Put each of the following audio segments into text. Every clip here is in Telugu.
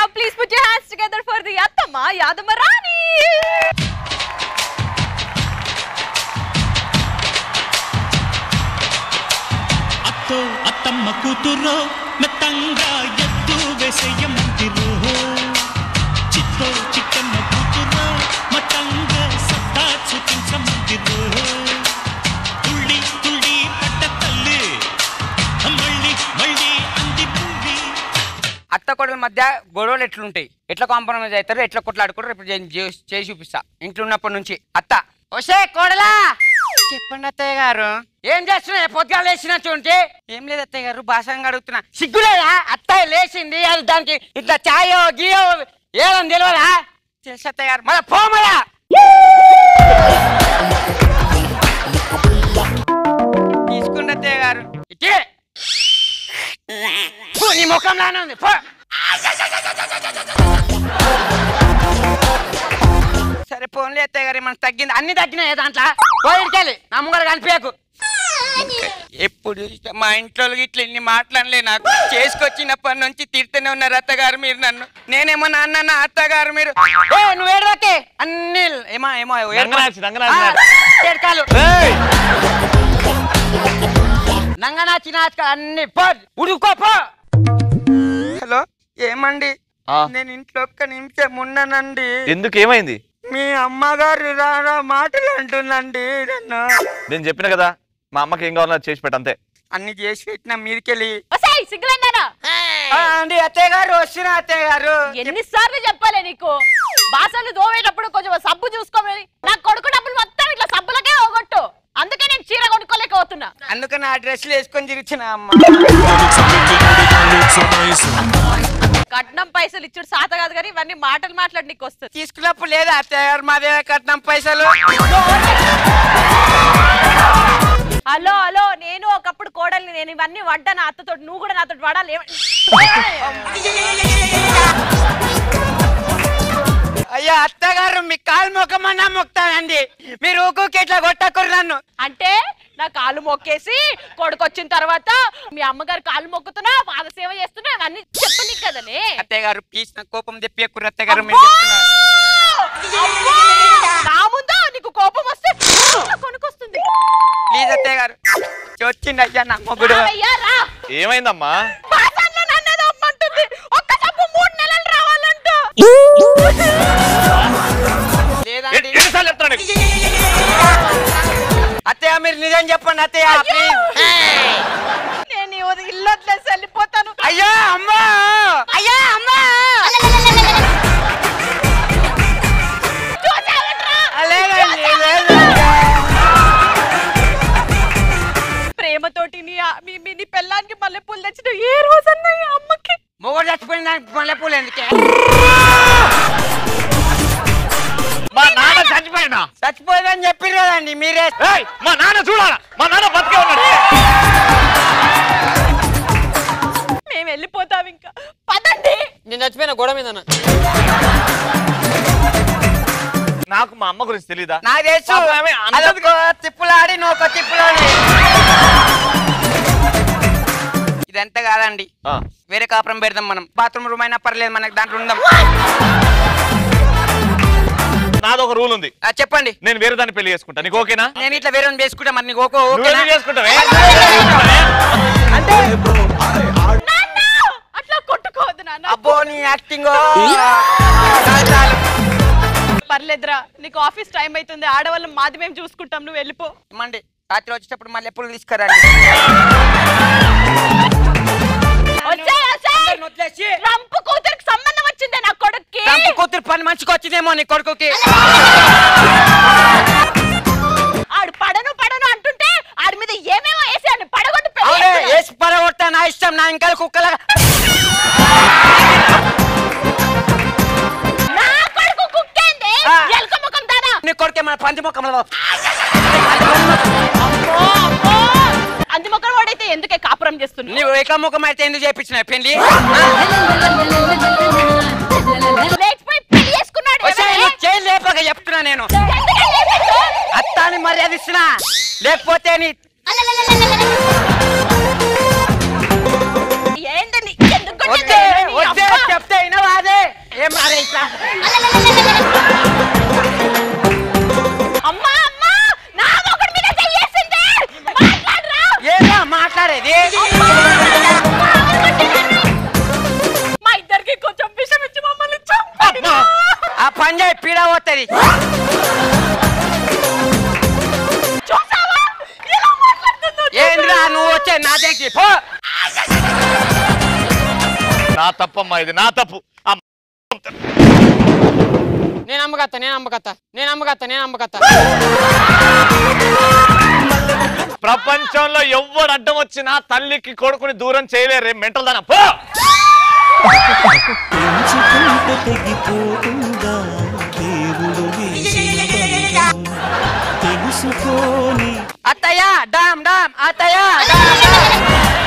Please put your hands together for the అత్తమ్మ యాదమ్మ రాణి అత్తో అత్తమ్మ కూతురో మెత్తంగా ఎత్తు వేసేయమంటిరో చిత్తో చిట్టమ్మ కూతురో మతంగా సత్తా చూపించమంటిరో తుళ్ళి తుళ్ళి పట్ట తల్లి మళ్ళీ మళ్ళీ అంది పువ్వి అత్త కొడుకుల మధ్య గొడవలు ఎట్లుంటాయి ఎట్లా కాంప్రమైజ్ అవుతారు ఎట్లా కొట్లాడుకుంటారు ఇప్పుడు నేను చే- చేసి చూపిస్తా ఇంట్లో ఉన్నప్పటి నుంచి అత్త వసే కోడలా చెప్పండి అత్తయ్య గారు ఏం చేస్తున్నా పొద్దుగా లేచిన చూంటే ఏం లేదు అత్తయ్య గారు భాషంగా అడుగుతున్నా సిగ్గులేదా అత్తయ్య లేచింది అది దానికి ఇట్లా చాయో గియో ఏదని తెలియదా తెలుసు అత్తయ్య గారు మళ్ళీ పోమలా తీసుకుంటే అత్తయ్య గారు ఇటే పో, నీ ముఖంలానే ఉంది పో సరే ఫోన్లే ఎత్తాయి గారు మనకు తగ్గింది అన్ని తగ్గినాయి దాంట్లో పోయిడికెళ్ళి నా ముంగర కనిపించకు ఎప్పుడు చూసినా మా ఇంట్లో ఇట్లా ఎన్ని మాట్లాడలే నాకు చేసుకొచ్చినప్పటి నుంచి తిడుతూనే ఉన్నారు అత్తగారు మీరు నన్ను నేనేమో నాన్న నా అత్తగారు మీరు ఏ నువ్వు ఏడవకే అన్ని ఏమో ఏమో నంగనాచి, నంగనాచి నాడు. ఏడకాలు నంగనాచి నాచక అన్ని పో ఉడుకో పో హలో ఏమండి ఆ. నేను ఇంట్లో ఒక్క నిమిషం ఉన్నానండి ఎందుకు ఏమైంది మీ అమ్మగారు రారా మాటలు అంటుందండి నన్ను నేను చెప్పిన కదా మా అమ్మకి ఏం కావాలో అది చేసి పెట్ట అంతే అన్ని చేసి పెట్టిన మీదికెళ్ళి వసాయ్ సిగ్గులేందానా ఆ, అండి అత్తయ్య గారు వస్తున్నా అత్తయ్య గారు ఎన్నిసార్లు చెప్పాలి నీకు బాసలు దోవేటప్పుడు కొంచెం సబ్బు చూసుకోమని నా కొడుకు డబ్బులు మొత్తం ఇట్లా సబ్బులకే పోగొట్టు అందుకే నేను చీర కొనుక్కోలేకపోతున్నా అందుకని ఆ డ్రెస్సులు వేసుకొని తిరుగుతున్నా అమ్మ కట్నం పైసలు ఇచ్చుడు సాత కాదు కానీ ఇవన్నీ మాటలు మాట్లాడి నీకు వస్తుంది తీసుకున్నప్పుడు లేదా అత్తయ్య గారు మాదే కట్నం పైసలు హలో హలో నేను ఒకప్పుడు కోడల్ని నేను ఇవన్నీ వడ్డా నా అత్తతో నువ్వు కూడా నాతో వడాలి ఏమ- అయ్యా అత్తగారు మీ కాలు మొక్కమన్నా మొక్తానండి మీరు ఊకుకి ఇట్లా కొట్టకురు నన్ను అంటే నా కాలు మొక్కేసి కొడుకు వచ్చిన తర్వాత మీ అమ్మగారు కాలు మొక్కుతున్నా పాద సేవ చేస్తున్నా అవన్నీ చెప్పని కదనే అత్తయ్య గారు ప్లీజ్ నా కోపం తెప్పియకురు అత్తయ్య గారు మీరు అబ్బో! చెప్తున్నారు అబ్బో! నా ముందా నీకు కోపం వస్తే కొనుకొస్తుంది ప్లీజ్ అత్తయ్య గారు వచ్చిండి అయ్యా నా మొగుడు రావయ్యా, రా ఏమైందమ్మా పాసాల్లో నన్ను ఏదో అమ్మంటుంది ఒక్క సబ్బు మూడు నెలలు రావాలంట లేదండి ఎ- ఎన్నిసార్లు చెప్తున్నా నీకు? అత్తయ్య మీరు నిజం చెప్పండి అత్తయ్య ప్లీజ్ నేను ఈ ఉదయం ఇల్లు వదిలేసి వెళ్ళిపోతాను అయ్యో అమ్మా అయ్యో అమ్మా చూసావట్రా? లేదండి లేదండి ప్రేమతోటి నీ ఆ- మీ మీ నీ పెళ్ళానికి మల్లెపూలు తెచ్చిన ఏ రోజన్నా ఈ అమ్మకి మొగుడు చచ్చిపోయిన దానికి మల్లెపూలు ఎందుకే మా నాన్న చచ్చిపోయినా చచ్చిపోయిందని చెప్పారు కదండి మీరే ఏయ్, మా నాన్న చూడాలా మా నాన్న బతికే ఉన్నాడు మేము వెళ్ళిపోతాం ఇంకా పదండి నేను చచ్చిపోయిన గొడవ మీద నాకు మా అమ్మ గురించి తెలీదా నాకు తెలుసు పాపం ఆమె అంతది- అదొక తిప్పులాడి నువ్వు ఒక తిప్పులాడి ఇదంతా కాదండి ఆ, వేరే కాపురం పెడదాం మనం బాత్రూమ్ రూమ్ అయినా పర్లేదు మనకి దాంట్లో ఉందాం నాది ఒక రూల్ ఉంది ఆ, చెప్పండి నేను వేరే దాన్ని పెళ్లి చేసుకుంటా నీకు ఓకేనా నేను ఇట్లా వేరే వాడిని చేసుకుంటా మరి నీకు ఓకే ఓకేనా నువ్వెందుకు చేసుకుంటావే అంటే నాన్న అట్లా కొట్టుకోవద్దు నాన్న అబ్బో నీ యాక్టింగ్ పర్లేదురా నీకు ఆఫీస్ టైం అవుతుంది ఆడవాళ్ళం మాది మేము చూసుకుంటాం నువ్వు వెళ్ళిపో ఏమండి రాత్రి వచ్చేటప్పుడు మళ్ళీ ఎప్పుడు తీసుకురండి వచ్చేయ్, వచ్చేయ్. అందరిని వదిలేసి రంపు కూతురికి సంబంధం వచ్చిందే నా కొడుక్కి తంపు కూతురు పని మంచిగా వచ్చిందేమో నీ కొడుకుకి ఆడు పడను పడను అంటుంటే ఆడి మీద ఏమేమో వేసాడు పడగొట్టు పెళ్లి అవునే చేస్తున్నాడు. వేసి పడగొట్టా నా ఇష్టం నా ఇంకా కుక్కల నా కొడుకు కుక్కేంది ఆ. ఎలుక ముఖం దానా నీ కొడుకే మన పంది మొక్కమలో అమ్మో అమ్మో అంది ముఖం వాడైతే ఎందుకే కాపురం చేస్తున్నావు నువ్వు ఏక ముఖం అయితే ఎందుకు చేయించిన పెళ్లి లేచిపోయి పెళ్లి చేసుకున్నాడు వచ్చే ఎవరే? చేయి లేపక చెప్తున్నా నేను ఎందుకని లేపిండు? అత్తాని మర్యాద ఇస్తున్నా లేకపోతే నీ ఏంటని ఎందుకు వద్దే కొట్టింది? నీ వద్దే అబ్బా. చెప్తే వినవా అదే మాట్లాడేది మా ఇద్దరికి కొంచెం విషం ఇచ్చి మమ్మల్ని చంపండి అమ్మా! ఆ పని చేయి పీడ పోతుంది చూసావా ఎలా మాట్లాడుతుందో ఏంద్రా నువ్వు వచ్చే నా దగ్గరికి పో నా తప్పమ్మా ఇది నా తప్పు అమ్మ. నేను అమ్మకత్త నేను అమ్మకత్త నేను అమ్మకత్త నేను అమ్మకత్త ప్రపంచంలో ఎవ్వడు అడ్డం వచ్చినా తల్లికి కొడుకుని దూరం చేయలేరే మెంటల్ దాన పో పెంచుకుంటే తెగిపోతుందా దేవుడు వేసిన బంధం. తెలుసుకోని అత్తయ్య డామ్ డామ్ అత్తయ్య డామ్, డామ్.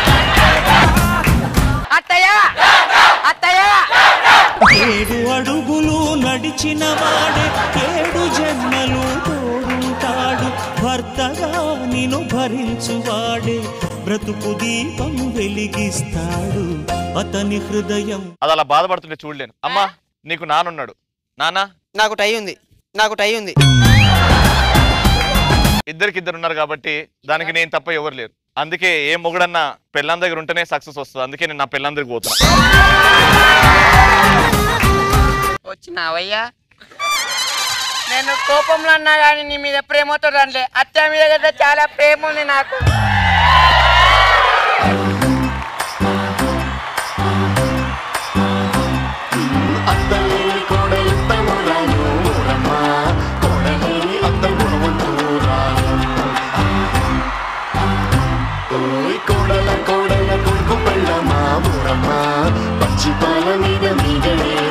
అత్తయ్య అత్తయ్య ఏడు అడుగులు నడిచిన వాడే ఏడు జన్మలు తోడుంటాడు భర్తగా నిన్ను భరించువాడే బ్రతుకు దీపం వెలిగిస్తాడు అతని హృదయం అది అలా బాధపడుతుంటే చూడలేను అమ్మా నీకు నానున్నాడు నాన్న నాకు టై ఉంది నాకు టై ఉంది ఇద్దరికి ఇద్దరు ఉన్నారు కాబట్టి దానికి నేను తప్ప ఎవరు లేరు అందుకే ఏ మొగుడన్నా పెళ్ళాం దగ్గర ఉంటేనే సక్సెస్ వస్తుంది అందుకే నేను నా పెళ్ళాం దగ్గరికి పోతున్నా వచ్చినావయ్యా నేను కోపంలో అన్నా కానీ నీ మీద ప్రేమతో రండి అత్త మీద కదా చాలా ప్రేమ ఉంది నాకు అత్తలేని కోడలుత్తమురాలు ఊరమ్మ కోడలేని అత్త గుణవంతురాలు ఓయ్ కోడల కోడల కొడుకు పెళ్ళమా ఊరమ్మ పచ్చి పాల మీద మీగడే